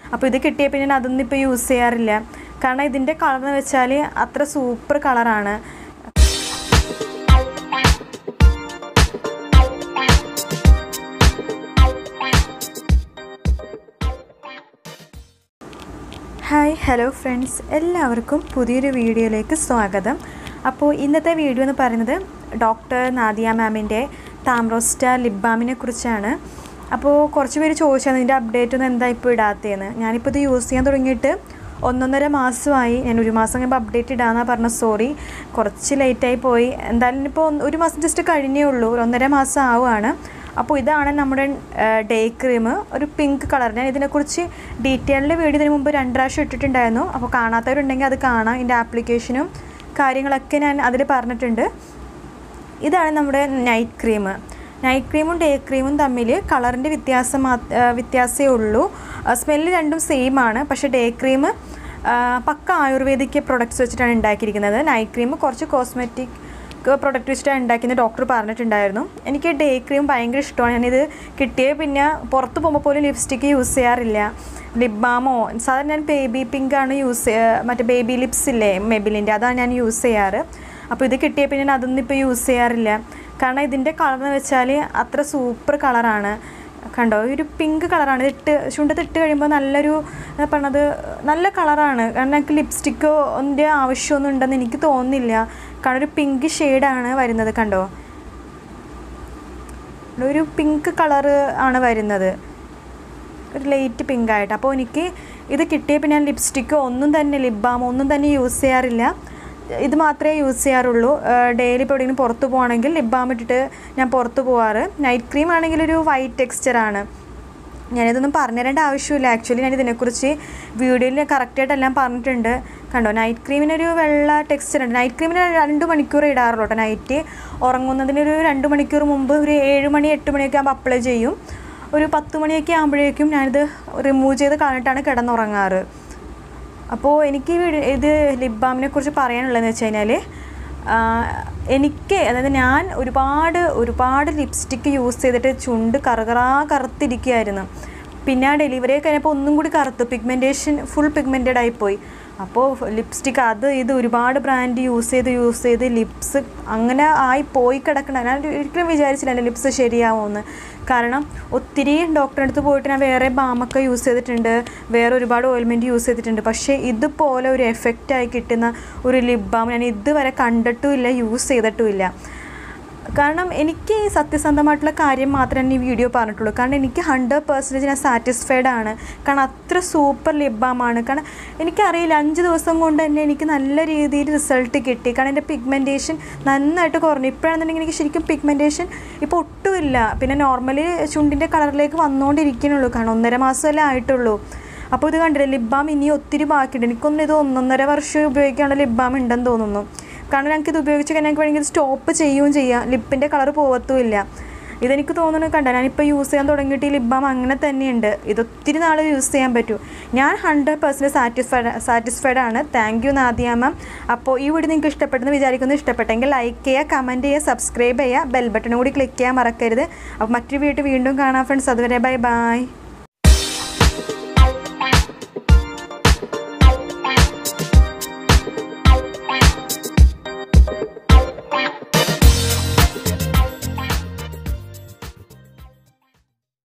അപ്പോൾ ഇത് കിട്ടിയ പിന്നെ ഞാൻ അതൊന്നും ഇപ്പോൾ യൂസ് ചെയ്യാറില്ല കാരണം ഇതിൻ്റെ കളർ എന്ന് വെച്ചാൽ അത്ര സൂപ്പർ കളറാണ് ഹായ് ഹലോ ഫ്രണ്ട്സ് എല്ലാവർക്കും പുതിയൊരു വീഡിയോയിലേക്ക് സ്വാഗതം അപ്പോൾ ഇന്നത്തെ വീഡിയോ എന്ന് പറയുന്നത് ഡോക്ടർ നാദിയ മാമിൻ്റെ താമ്രോസ്റ്റ ലിപ് ബാമിനെ കുറിച്ചാണ് അപ്പോൾ കുറച്ച് പേര് ചോദിച്ചാൽ ഇതിൻ്റെ അപ്ഡേറ്റ് ഒന്നും എന്താ ഇപ്പോൾ ഇടാത്തതെന്ന് ഞാനിപ്പോൾ ഇത് യൂസ് ചെയ്യാൻ തുടങ്ങിയിട്ട് ഒന്നൊന്നര മാസമായി ഞാൻ ഒരു മാസം കഴിയുമ്പോൾ അപ്ഡേറ്റ് ഇടാമെന്നാണ് പറഞ്ഞ സോറി കുറച്ച് ലേറ്റായി പോയി എന്തായാലും ഇപ്പോൾ ഒരു മാസം ജസ്റ്റ് കഴിഞ്ഞേ ഉള്ളൂ ഒരു ഒന്നര മാസം ആവുകയാണ് അപ്പോൾ ഇതാണ് നമ്മുടെ ഡേ ക്രീം ഒരു പിങ്ക് കളർ ഞാൻ ഇതിനെക്കുറിച്ച് ഡീറ്റെയിൽഡ് വീഡിയോ ഇതിന് മുമ്പ് രണ്ട് പ്രാവശ്യം ഇട്ടിട്ടുണ്ടായിരുന്നു അപ്പോൾ കാണാത്തവരുണ്ടെങ്കിൽ അത് കാണാം ഇതിൻ്റെ ആപ്ലിക്കേഷനും കാര്യങ്ങളൊക്കെ ഞാൻ അതിൽ പറഞ്ഞിട്ടുണ്ട് ഇതാണ് നമ്മുടെ നൈറ്റ് ക്രീം നൈറ്റ് ക്രീമും ഡേ ക്രീമും തമ്മിൽ കളറിൻ്റെ വ്യത്യാസം മാ വ്യത്യാസമേ ഉള്ളൂ സ്മെല്ല് രണ്ടും സെയിം ആണ് പക്ഷേ ഡേ ക്രീം പക്ക ആയുർവേദിക് പ്രൊഡക്ട്സ് വെച്ചിട്ടാണ് ഉണ്ടാക്കിയിരിക്കുന്നത് നൈറ്റ് ക്രീം കുറച്ച് കോസ്മെറ്റിക് പ്രൊഡക്റ്റ് വെച്ചിട്ടാണ് ഉണ്ടാക്കിയെന്ന് ഡോക്ടർ പറഞ്ഞിട്ടുണ്ടായിരുന്നു എനിക്ക് ഡേ ക്രീം ഭയങ്കര ഇഷ്ടമാണ് ഞാനിത് കിട്ടിയ പിന്നെ പുറത്ത് പോകുമ്പോൾ പോലും ലിപ്സ്റ്റിക്ക് യൂസ് ചെയ്യാറില്ല ലിപ് ബാമോ സാധാരണ ഞാൻ ബേബി പിങ്ക് ആണ് യൂസ് മറ്റേ ബേബി ലിപ്സ് ഇല്ലേ മെബിലിൻ്റെ അതാണ് ഞാൻ യൂസ് ചെയ്യാറ് അപ്പോൾ ഇത് കിട്ടിയ പിന്നെ ഞാൻ അതൊന്നും ഇപ്പോൾ യൂസ് ചെയ്യാറില്ല കാരണം ഇതിൻ്റെ കളർ എന്ന് വെച്ചാൽ അത്ര സൂപ്പർ കളറാണ് കണ്ടോ ഒരു പിങ്ക് കളറാണ് ഇട്ട് ചുണ്ടത്ത് ഇട്ട് കഴിയുമ്പോൾ നല്ലൊരു പറഞ്ഞത് നല്ല കളറാണ് കാരണം എനിക്ക് ലിപ്സ്റ്റിക്കോ ഒന്നിൻ്റെ ആവശ്യമൊന്നും ഉണ്ടെന്ന് എനിക്ക് തോന്നുന്നില്ല കാരണം ഒരു പിങ്ക് ഷെയ്ഡാണ് വരുന്നത് കണ്ടോ ഒരു പിങ്ക് കളറ് ആണ് വരുന്നത് ഒരു ലൈറ്റ് പിങ്ക് ആയിട്ട് അപ്പോൾ എനിക്ക് ഇത് കിട്ടിയപ്പോൾ ഞാൻ ലിപ്സ്റ്റിക്കോ ഒന്നും തന്നെ ലിപ് ബാമോ ഒന്നും തന്നെ യൂസ് ചെയ്യാറില്ല ഇത് മാത്രമേ യൂസ് ചെയ്യാറുള്ളൂ ഡെയിലി ഇപ്പോൾ എവിടെയെങ്കിലും പുറത്ത് പോകണമെങ്കിൽ ലിപ് ബാം ഇട്ടിട്ട് ഞാൻ പുറത്ത് പോവാറ് നൈറ്റ് ക്രീം ആണെങ്കിൽ ഒരു വൈറ്റ് ടെക്സ്ചറാണ് ഞാനിതൊന്നും പറഞ്ഞു തരേണ്ട ആവശ്യമില്ല ആക്ച്വലി ഞാൻ ഇതിനെക്കുറിച്ച് വീഡിയോയിൽ കറക്റ്റായിട്ടെല്ലാം പറഞ്ഞിട്ടുണ്ട് കണ്ടോ നൈറ്റ് ക്രീമിനൊരു വെള്ള ടെക്സ്ചർ ഉണ്ട് നൈറ്റ് ക്രീമിന് രണ്ട് മണിക്കൂർ ഇടാറുള്ളൂ കേട്ടോ നൈറ്റ് ഉറങ്ങുന്നതിനൊരു രണ്ട് മണിക്കൂർ മുമ്പ് ഒരു ഏഴ് മണി എട്ട് മണിയൊക്കെ ആകുമ്പോൾ അപ്ലൈ ചെയ്യും ഒരു പത്ത് മണിയൊക്കെ ആകുമ്പോഴേക്കും ഞാനിത് റിമൂവ് ചെയ്ത് കളഞ്ഞിട്ടാണ് കിടന്നുറങ്ങാറ് അപ്പോൾ എനിക്ക് ഇത് ലിപ് ബാമിനെ കുറിച്ച് പറയാനുള്ളതെന്ന് വെച്ച് കഴിഞ്ഞാൽ എനിക്ക് അതായത് ഞാൻ ഒരുപാട് ഒരുപാട് ലിപ്സ്റ്റിക്ക് യൂസ് ചെയ്തിട്ട് ചുണ്ട് കറുകറാ കറുത്തിരിക്കുകയായിരുന്നു പിന്നെ ആ ഡെലിവറി കഴിഞ്ഞപ്പോൾ ഒന്നും കൂടി കറുത്തു പിഗ്മെൻറ്റേഷൻ ഫുൾ പിഗ്മെൻറ്റഡ് ആയിപ്പോയി അപ്പോൾ ലിപ്സ്റ്റിക്ക് അത് ഇത് ഒരുപാട് ബ്രാൻഡ് യൂസ് ചെയ്ത് യൂസ് ചെയ്ത് ലിപ്സ് അങ്ങനെ ആയി പോയി കിടക്കണം ഞാൻ ഒരിക്കലും വിചാരിച്ചില്ല എൻ്റെ ലിപ്സ് ശരിയാവുമെന്ന് കാരണം ഒത്തിരി ഡോക്ടറെ അടുത്ത് പോയിട്ട് ഞാൻ വേറെ ബാമൊക്കെ യൂസ് ചെയ്തിട്ടുണ്ട് വേറെ ഒരുപാട് ഓയിൽമെൻറ്റ് യൂസ് ചെയ്തിട്ടുണ്ട് പക്ഷേ ഇതുപോലെ ഒരു എഫക്റ്റായി കിട്ടുന്ന ഒരു ലിപ് ബാം ഞാൻ ഇതുവരെ കണ്ടിട്ടുമില്ല യൂസ് ചെയ്തിട്ടുമില്ല കാരണം എനിക്ക് ഈ സത്യസന്ധമായിട്ടുള്ള കാര്യം മാത്രമേ ഈ വീഡിയോ പറഞ്ഞിട്ടുള്ളൂ കാരണം എനിക്ക് ഹൺഡ്രഡ് പെർസെൻറ്റേജ് ഞാൻ സാറ്റിസ്ഫൈഡ് ആണ് കാരണം അത്ര സൂപ്പർ ലിബാമാണ് കാരണം എനിക്കറിയില്ല അഞ്ച് ദിവസം കൊണ്ട് തന്നെ എനിക്ക് നല്ല രീതിയിൽ റിസൾട്ട് കിട്ടി കാരണം എൻ്റെ പിഗ്മെൻറ്റേഷൻ നന്നായിട്ട് കുറഞ്ഞു ഇപ്പോഴാണെന്നുണ്ടെങ്കിൽ എനിക്ക് ശരിക്കും പിഗ്മെൻറ്റേഷൻ ഇപ്പോൾ ഒട്ടുമില്ല പിന്നെ നോർമലി ചുണ്ടിൻ്റെ കളറിലേക്ക് വന്നുകൊണ്ടിരിക്കണുള്ളൂ കാരണം ഒന്നര മാസമല്ലേ ആയിട്ടുള്ളൂ അപ്പോൾ ഇത് കണ്ടില്ലേ ലിപ് ബാം ഇനി ഒത്തിരി ബാക്കിയുണ്ട് എനിക്കൊന്നും ഇത് ഒന്നൊന്നര വർഷം ഉപയോഗിക്കാനുള്ള ലിപ് ബാം ഉണ്ടെന്ന് തോന്നുന്നു കാരണം ഞങ്ങൾക്ക് ഇത് ഉപയോഗിച്ച് കഴിഞ്ഞാൽ ഞങ്ങൾക്ക് വേണമെങ്കിൽ സ്റ്റോപ്പ് ചെയ്യുകയും ചെയ്യാം ലിപ്പിൻ്റെ കളർ പോവത്തുമില്ല ഇതെനിക്ക് തോന്നുന്നു കണ്ട ഞാനിപ്പോൾ യൂസ് ചെയ്യാൻ തുടങ്ങിയിട്ട് ഈ ലിപ് ബാം അങ്ങനെ തന്നെയുണ്ട് ഇത് ഒത്തിരി നാൾ യൂസ് ചെയ്യാൻ പറ്റും ഞാൻ ഹൺഡ്രഡ് പെർസെൻറ്റ് സാറ്റിസ്ഫൈഡ് സാറ്റിസ്ഫൈഡ് ആണ് താങ്ക് യു നാദിയ മാം അപ്പോൾ ഈ വീഡിയോ നിങ്ങൾക്ക് ഇഷ്ടപ്പെട്ടെന്ന് വിചാരിക്കുന്നു ഇഷ്ടപ്പെട്ടെങ്കിൽ ലൈക്ക് ചെയ്യുക കമൻറ്റ് ചെയ്യുക സബ്സ്ക്രൈബ് ചെയ്യുക ബെൽ ബട്ടണും കൂടി ക്ലിക്ക് ചെയ്യാൻ മറക്കരുത് അപ്പോൾ മറ്റൊരു വീഡിയോ വീണ്ടും കാണാം ഫ്രണ്ട്സ് അതുവരെ ബൈ ബൈ